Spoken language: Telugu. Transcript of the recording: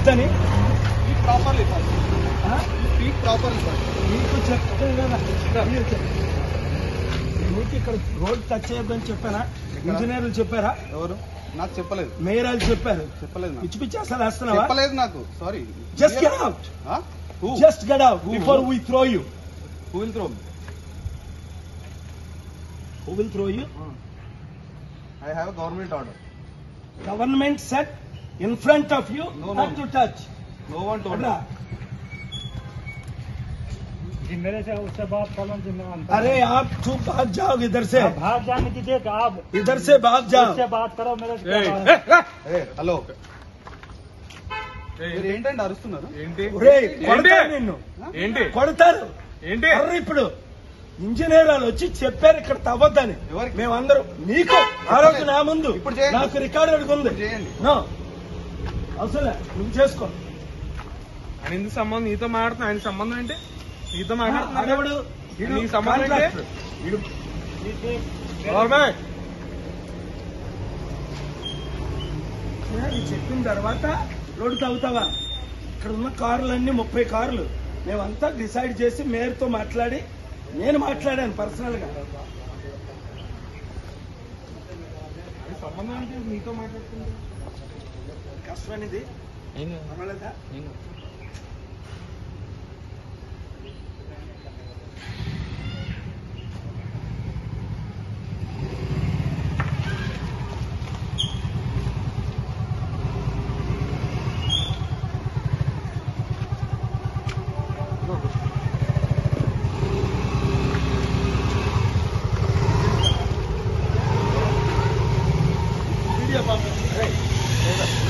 తవ్వద్దని స్పీక్ ప్రాపర్లీ ఫస్ట్ ఆ? స్పీక్ ప్రాపర్లీ ఫస్ట్ మీకు చెప్తాను కదా మీరు చెప్పండి. మీకు ఇక్కడ రోడ్ టచ్ చేయొద్దని చెప్పారా ఎక్కడ? ఇంజనీర్లు చెప్పారా ఎవరు నాకు చెప్పలేదు మేయరాలు చెప్పారు చెప్పలేదు నాకు పిచ్చి పిచ్చి అసలు వేస్తున్నావా చెప్పలేదు నాకు sorry just get out who just get out Who? Before we throw you who will throw who will throw you I have government order government set in front of you No, no. Not to touch no one told मेरे से उससे बात करो जिम्मे अरे आप तू भाग जाओ इधर से भाग जाने दीजिए कि आप इधर से भाग जाओ उससे बात करो मेरे से क्या बात है? హలో మీరు ఏంటండి అరుస్తున్నారు ఏంటి ఒరేయ్, కొడతారు నిన్ను ఏంటి కొడతారు ఏంటి అర్ర ఇప్పుడు ఇంజనీర్ వాళ్ళు వచ్చి చెప్పారు ఇక్కడ తవ్వద్దని ఎవరికి? మేమందరం నీకు ఆ రోజు నా ముందు ఇప్పుడు చేయండి. నాకు రికార్డు ఉంది ఇప్పుడు చేయండి. నో అవసరం నువ్వు చేసుకో ఆయన ఎందుకు సంబంధం నీతో మాట్లాడుతున్నా ఆయన సంబంధం ఏంటి నీతో ఆడెవడు? మాట్లాడుతున్నాడు వీడు నీకు సంబంధం ఏంటి? కాంట్రాక్టర్. వీడు గవర్నమెంట్ ఇది చెప్పిన తర్వాత రోడ్డు తవ్వుతావా ఇక్కడ ఉన్న కార్లన్నీ ముప్పై కార్లు మేమంతా డిసైడ్ చేసి మేయర్తో మాట్లాడి నేను మాట్లాడాను పర్సనల్ గా ఆయన సంబంధం ఏంటి నీతో మాట్లాడుతుంది కష్టమైనది పర్వాలేదా